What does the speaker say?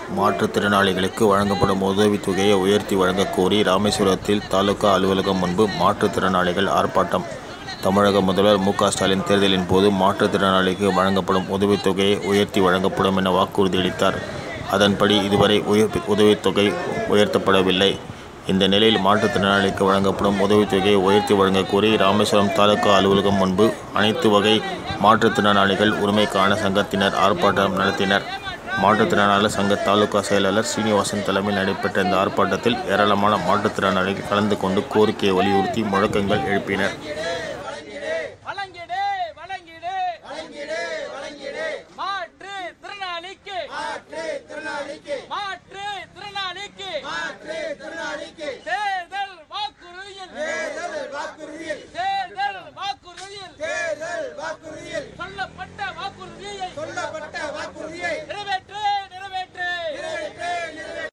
மாற்றுத்திறனாளிகளுக்கு வழங்கப்படும் உதவித்தொகையை உயர்த்தி வழங்கக் கோரி ராமேஸ்வரத்தில் தாலுகா அலுவலகம் முன்பு மாற்றுத்திறனாளிகள் ஆர்ப்பாட்டம் தமிழக முதல்வர் மு க ஸ்டாலின் தேர்தலின் போது மாற்றுத்திறனாளிக்கு வழங்கப்படும் உதவித்தொகையை உயர்த்தி வழங்கப்படும் என வாக்குறுதியளித்தார் அதன்படி இதுவரை உயர் உதவித்தொகை உயர்த்தப்படவில்லை இந்த நிலையில் மாற்றுத்திறனாளிக்கு வழங்கப்படும் உதவித்தொகையை உயர்த்தி வழங்கக் கோரி ராமேஸ்வரம் தாலுகா அலுவலகம் முன்பு அனைத்து வகை மாற்றுத்திறனாளிகள் உரிமைக்கான சங்கத்தினர் ஆர்ப்பாட்டம் நடத்தினர் மாற்றுத்திறனாளர் சங்க தாலுகா செயலாளர் சீனிவாசன் தலைமையில் நடைபெற்ற இந்த ஆர்ப்பாட்டத்தில் ஏராளமான மாற்றுத்திறனாளிகள் கலந்து கொண்டு கோரிக்கையை வலியுறுத்தி முழக்கங்கள் எழுப்பினர்